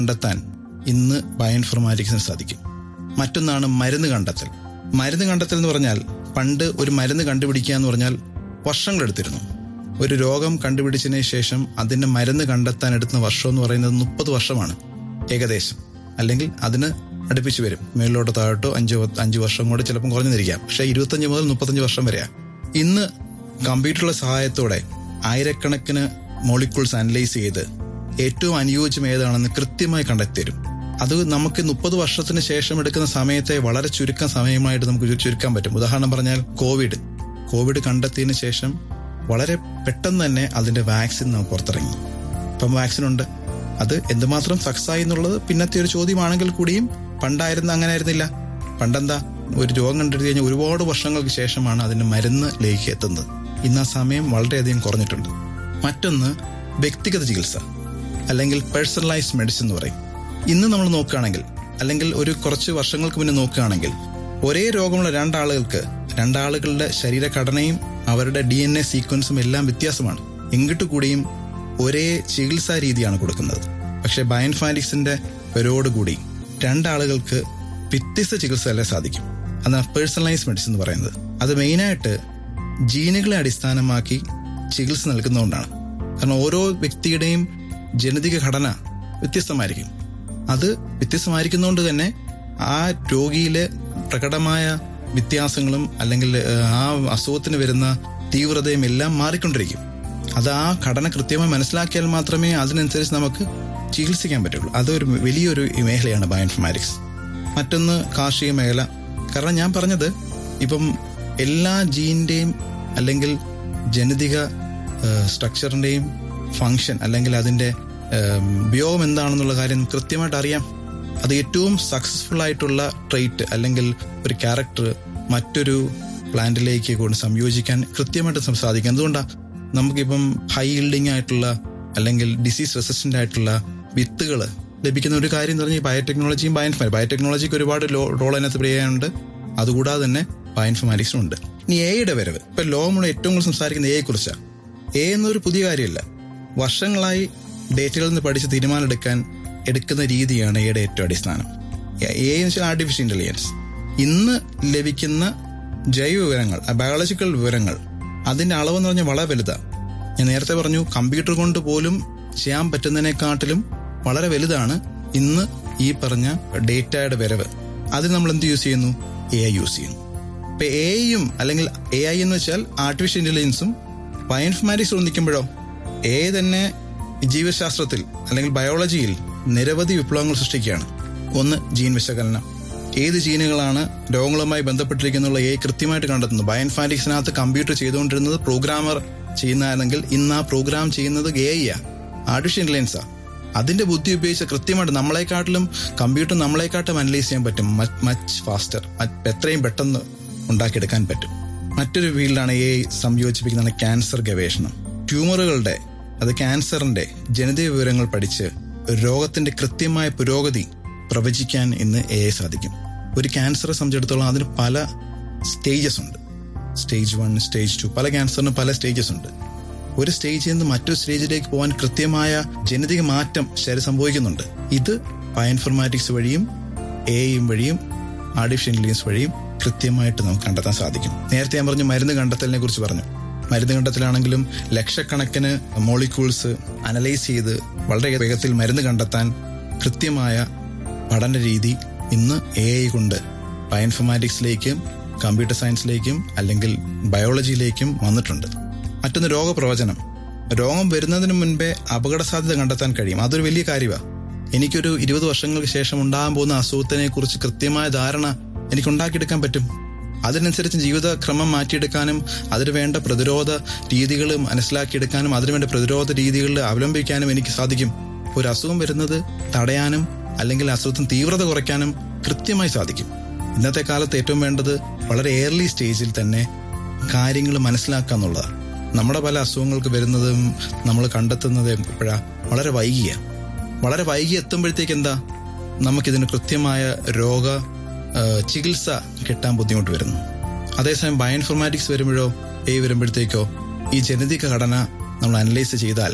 കണ്ടെത്താൻ ഇന്ന് ബയോഇൻഫോർമാറ്റിക്സിന് സാധിക്കും മറ്റൊന്നാണ് മരുന്ന് കണ്ടെത്തൽ മരുന്ന് കണ്ടെത്തൽ എന്ന് പറഞ്ഞാൽ പണ്ട് ഒരു മരുന്ന് കണ്ടുപിടിക്കുക എന്ന് പറഞ്ഞാൽ വർഷങ്ങളെടുത്തിരുന്നു ഒരു രോഗം കണ്ടുപിടിച്ചതിന് ശേഷം അതിന്റെ മരുന്ന് കണ്ടെത്താൻ എടുക്കുന്ന വർഷം എന്ന് പറയുന്നത് മുപ്പത് വർഷമാണ് ഏകദേശം അല്ലെങ്കിൽ അതിന് അടുപ്പിച്ച് വരും മേളിലോട്ട് താഴോട്ടോ അഞ്ച് അഞ്ച് വർഷം കൂടെ ചിലപ്പം കുറഞ്ഞിരിക്കാം പക്ഷേ ഇരുപത്തഞ്ച് മുതൽ മുപ്പത്തഞ്ച് വർഷം വരെയാ ഇന്ന് കമ്പ്യൂട്ടറുടെ സഹായത്തോടെ ആയിരക്കണക്കിന് മോളിക്യൂൾസ് അനലൈസ് ചെയ്ത് ഏറ്റവും അനുയോജ്യം ഏതാണെന്ന് കൃത്യമായി കണ്ടെത്തി തരും അത് നമുക്ക് മുപ്പത് വർഷത്തിന് ശേഷം എടുക്കുന്ന സമയത്തെ വളരെ ചുരുക്കം സമയമായിട്ട് നമുക്ക് ചു- ചുരുക്കാൻ പറ്റും ഉദാഹരണം പറഞ്ഞാൽ കോവിഡ് കോവിഡ് കണ്ടെത്തിയതിന് ശേഷം വളരെ പെട്ടെന്ന് തന്നെ അതിന്റെ വാക്സിൻ നമുക്ക് പുറത്തിറങ്ങി ഇപ്പം വാക്സിൻ ഉണ്ട് അത് എന്തുമാത്രം സക്സസ് ആയി എന്നുള്ളത് പിന്നത്തെ ഒരു ചോദ്യമാണെങ്കിൽ കൂടിയും പണ്ടായിരുന്ന അങ്ങനെ ആയിരുന്നില്ല പണ്ടെന്താ ഒരു രോഗം കണ്ടെടുത്ത് കഴിഞ്ഞാൽ ഒരുപാട് വർഷങ്ങൾക്ക് ശേഷമാണ് അതിന്റെ മരുന്ന് ലേക്ക് എത്തുന്നത് ഇന്ന് ആ സമയം വളരെയധികം കുറഞ്ഞിട്ടുണ്ട് മറ്റൊന്ന് വ്യക്തിഗത ചികിത്സ അല്ലെങ്കിൽ പേഴ്സണലൈസ്ഡ് മെഡിസിൻ എന്ന് പറയും ഇന്ന് നമ്മൾ നോക്കുകയാണെങ്കിൽ അല്ലെങ്കിൽ ഒരു കുറച്ച് വർഷങ്ങൾക്ക് മുന്നേ നോക്കുകയാണെങ്കിൽ ഒരേ രോഗമുള്ള രണ്ടാളുകൾക്ക് രണ്ടാളുകളുടെ ശരീരഘടനയും അവരുടെ ഡി എൻ എ സീക്വൻസും എല്ലാം വ്യത്യാസമാണ് എങ്കിട്ട് കൂടിയും ഒരേ ചികിത്സാ രീതിയാണ് കൊടുക്കുന്നത് പക്ഷെ ബയോഇൻഫാനിക്സിന്റെ വരോടുകൂടി രണ്ടാളുകൾക്ക് വ്യത്യസ്ത ചികിത്സ അല്ലേ സാധിക്കും അതാണ് പേഴ്സണലൈസ് മെഡിസിൻ എന്ന് പറയുന്നത് അത് മെയിനായിട്ട് ജീനുകളെ അടിസ്ഥാനമാക്കി ചികിത്സ നൽകുന്നതുകൊണ്ടാണ് കാരണം ഓരോ വ്യക്തിയുടെയും ജനിതക ഘടന വ്യത്യസ്തമായിരിക്കും അത് വ്യത്യസ്തമായിരിക്കുന്നതുകൊണ്ട് തന്നെ ആ രോഗിയിലെ പ്രകടമായ വ്യത്യാസങ്ങളും അല്ലെങ്കിൽ ഏഹ്, ആ അസുഖത്തിന് വരുന്ന തീവ്രതയും എല്ലാം മാറിക്കൊണ്ടിരിക്കും അത് ആ ഘടന കൃത്യമായി മനസ്സിലാക്കിയാൽ മാത്രമേ അതിനനുസരിച്ച് നമുക്ക് ചികിത്സിക്കാൻ പറ്റുള്ളൂ അതൊരു വലിയൊരു മേഖലയാണ് ബയോഇൻഫർമാറ്റിക്സ് മറ്റൊന്ന് കാർഷിക മേഖല കാരണം ഞാൻ പറഞ്ഞത് ഇപ്പം എല്ലാ ജീനിന്റെയും അല്ലെങ്കിൽ ജനിതക സ്ട്രക്ചറിന്റെയും ഫങ്ഷൻ അല്ലെങ്കിൽ അതിന്റെ ഏം, ഉപയോഗം എന്താണെന്നുള്ള കാര്യം കൃത്യമായിട്ട് അറിയാം അത് ഏറ്റവും സക്സസ്ഫുൾ ആയിട്ടുള്ള ട്രേറ്റ് അല്ലെങ്കിൽ ഒരു ക്യാരക്ടർ മറ്റൊരു പ്ലാന്റിലേക്ക് കൊണ്ട് സംയോജിക്കാൻ കൃത്യമായിട്ട് സം- സാധിക്കും അതുകൊണ്ടാണ് നമുക്കിപ്പം ഹൈ ഇൽഡിങ് ആയിട്ടുള്ള അല്ലെങ്കിൽ ഡിസീസ് റെസിസ്റ്റന്റ് ആയിട്ടുള്ള വിത്തുകൾ ലഭിക്കുന്ന ഒരു കാര്യം എന്ന് പറഞ്ഞാൽ ബയോടെക്നോളജിയും ബയോഇൻഫോമാറ്റിക്സ് ബയോടെക്നോളജിക്ക് ഒരുപാട് റോൾ അതിനകത്ത് പ്ലേ ചെയ്യാനുണ്ട് അതുകൂടാതെ തന്നെ ബയോഇൻഫോമാറ്റിക്സും ഉണ്ട് ഇനി എയുടെ വരവ് ഇപ്പൊ ലോകമുള്ള ഏറ്റവും കൂടുതൽ സംസാരിക്കുന്ന എയെ കുറിച്ചാണ് എ എന്നൊരു പുതിയ കാര്യമല്ല വർഷങ്ങളായി ഡേറ്റകളിൽ നിന്ന് പഠിച്ച് തീരുമാനമെടുക്കാൻ എടുക്കുന്ന രീതിയാണ് എയുടെ ഏറ്റവും അടിസ്ഥാനം എ എന്ന് വെച്ചാൽ ആർട്ടിഫിഷ്യൽ ഇന്റലിജൻസ് ഇന്ന് ലഭിക്കുന്ന ജൈവ വിവരങ്ങൾ ബയോളജിക്കൽ വിവരങ്ങൾ അതിന്റെ അളവെന്ന് പറഞ്ഞാൽ വളരെ വലുതാണ് ഞാൻ നേരത്തെ പറഞ്ഞു കമ്പ്യൂട്ടർ കൊണ്ട് പോലും ചെയ്യാൻ പറ്റുന്നതിനെക്കാട്ടിലും വളരെ വലുതാണ് ഇന്ന് ഈ പറഞ്ഞ ഡേറ്റയുടെ വരവ് അതിന് നമ്മൾ എന്ത് യൂസ് ചെയ്യുന്നു എ ഐ യൂസ് ചെയ്യുന്നു ഇപ്പൊ എ ഐയും അല്ലെങ്കിൽ എ ഐ എന്ന് വെച്ചാൽ ആർട്ടിഫിഷ്യൽ ഇന്റലിജൻസും ബയോഇൻഫർമാറ്റിക്സ് ഒന്നിക്കുമ്പോഴോ എ തന്നെ ജീവശാസ്ത്രത്തിൽ അല്ലെങ്കിൽ ബയോളജിയിൽ നിരവധി വിപ്ലവങ്ങൾ സൃഷ്ടിക്കുകയാണ് ഒന്ന് ജീൻ വിശകലനം ഏത് ജീനുകളാണ് രോഗങ്ങളുമായി ബന്ധപ്പെട്ടിരിക്കുന്നുള്ള എ കൃത്യമായിട്ട് കണ്ടെത്തുന്നു ബയോഇൻഫാറ്റിക്സിനകത്ത് കമ്പ്യൂട്ടർ ചെയ്തുകൊണ്ടിരുന്നത് പ്രോഗ്രാമർ ചെയ്യുന്നതാണെങ്കിൽ ഇന്ന് ആ പ്രോഗ്രാം ചെയ്യുന്നത് എ ഐ ആ ആർട്ടിഫിഷ്യൽ ഇന്റലിജൻസാ അതിന്റെ ബുദ്ധി ഉപയോഗിച്ച് കൃത്യമായിട്ട് നമ്മളെക്കാട്ടിലും കമ്പ്യൂട്ടർ നമ്മളെക്കാട്ടും അനലൈസ് ചെയ്യാൻ പറ്റും മച്ച് ഫാസ്റ്റർ എത്രയും പെട്ടെന്ന് ഉണ്ടാക്കിയെടുക്കാൻ പറ്റും മറ്റൊരു ഫീൽഡാണ് എ സംയോജിപ്പിക്കുന്നതാണ് ക്യാൻസർ ഗവേഷണം ട്യൂമറുകളുടെ അത് ക്യാൻസറിന്റെ ജനിതക വിവരങ്ങൾ പഠിച്ച് രോഗത്തിന്റെ കൃത്യമായ പുരോഗതി പ്രവചിക്കാൻ ഇന്ന് എ സാധിക്കും ഒരു ക്യാൻസറെ സംബന്ധിച്ചിടത്തോളം അതിന് പല സ്റ്റേജസ് ഉണ്ട് സ്റ്റേജ് വൺ സ്റ്റേജ് ടു പല ക്യാൻസറിന് പല സ്റ്റേജസ് ഉണ്ട് ഒരു സ്റ്റേജിൽ നിന്ന് മറ്റൊരു സ്റ്റേജിലേക്ക് പോകാൻ കൃത്യമായ ജനിതക മാറ്റം ശരി സംഭവിക്കുന്നുണ്ട് ഇത് ബയോഇൻഫർമാറ്റിക്സ് വഴിയും എ ഐയും വഴിയും ആർട്ടിഫിഷ്യൽ ഇന്റലിജൻസ് വഴിയും കൃത്യമായിട്ട് നമുക്ക് കണ്ടെത്താൻ സാധിക്കും നേരത്തെ ഞാൻ പറഞ്ഞു മരുന്ന് കണ്ടെത്തലിനെ കുറിച്ച് പറഞ്ഞു മരുന്ന് കണ്ടെത്തലാണെങ്കിലും ലക്ഷക്കണക്കിന് മോളിക്യൂൾസ് അനലൈസ് ചെയ്ത് വളരെ വേഗത്തിൽ മരുന്ന് കണ്ടെത്താൻ കൃത്യമായ പഠന രീതി ഇന്ന് എ ഐ കൊണ്ട് ബയോഇൻഫർമാറ്റിക്സിലേക്കും കമ്പ്യൂട്ടർ സയൻസിലേക്കും അല്ലെങ്കിൽ ബയോളജിയിലേക്കും വന്നിട്ടുണ്ട് മറ്റൊന്ന് രോഗപ്രവചനം രോഗം വരുന്നതിന് മുൻപേ അപകട സാധ്യത കണ്ടെത്താൻ കഴിയും അതൊരു വലിയ കാര്യമാണ് എനിക്കൊരു ഇരുപത് വർഷങ്ങൾക്ക് ശേഷം ഉണ്ടാകാൻ പോകുന്ന അസുഖത്തിനെ കുറിച്ച് കൃത്യമായ ധാരണ എനിക്ക് ഉണ്ടാക്കിയെടുക്കാൻ പറ്റും അതിനനുസരിച്ച് ജീവിതക്രമം മാറ്റിയെടുക്കാനും അതിന് വേണ്ട പ്രതിരോധ രീതികൾ മനസ്സിലാക്കിയെടുക്കാനും അതിനുവേണ്ട പ്രതിരോധ രീതികൾ അവലംബിക്കാനും എനിക്ക് സാധിക്കും ഒരു അസുഖം വരുന്നത് തടയാനും അല്ലെങ്കിൽ അസുഖത്തിന് തീവ്രത കുറയ്ക്കാനും കൃത്യമായി സാധിക്കും ഇന്നത്തെ കാലത്ത് ഏറ്റവും വേണ്ടത് വളരെ ഏർലി സ്റ്റേജിൽ തന്നെ കാര്യങ്ങൾ മനസ്സിലാക്കുക എന്നുള്ളതാണ് നമ്മുടെ പല അസുഖങ്ങൾക്ക് വരുന്നതും നമ്മൾ കണ്ടെത്തുന്നതും എപ്പോഴാ വളരെ വൈകിയ വളരെ വൈകി എത്തുമ്പോഴത്തേക്ക് എന്താ നമുക്കിതിന് കൃത്യമായ രോഗ ആ, ചികിത്സ കിട്ടാൻ ബുദ്ധിമുട്ട് വരുന്നു അതേസമയം ബയോഇൻഫർമാറ്റിക്സ് വരുമ്പോഴോ എ വരുമ്പോഴത്തേക്കോ ഈ ജനിതക ഘടന നമ്മൾ അനലൈസ് ചെയ്താൽ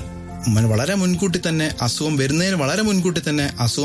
മ- വളരെ മുൻകൂട്ടി തന്നെ അസുഖം വരുന്നതിന് വളരെ മുൻകൂട്ടി തന്നെ അസുഖം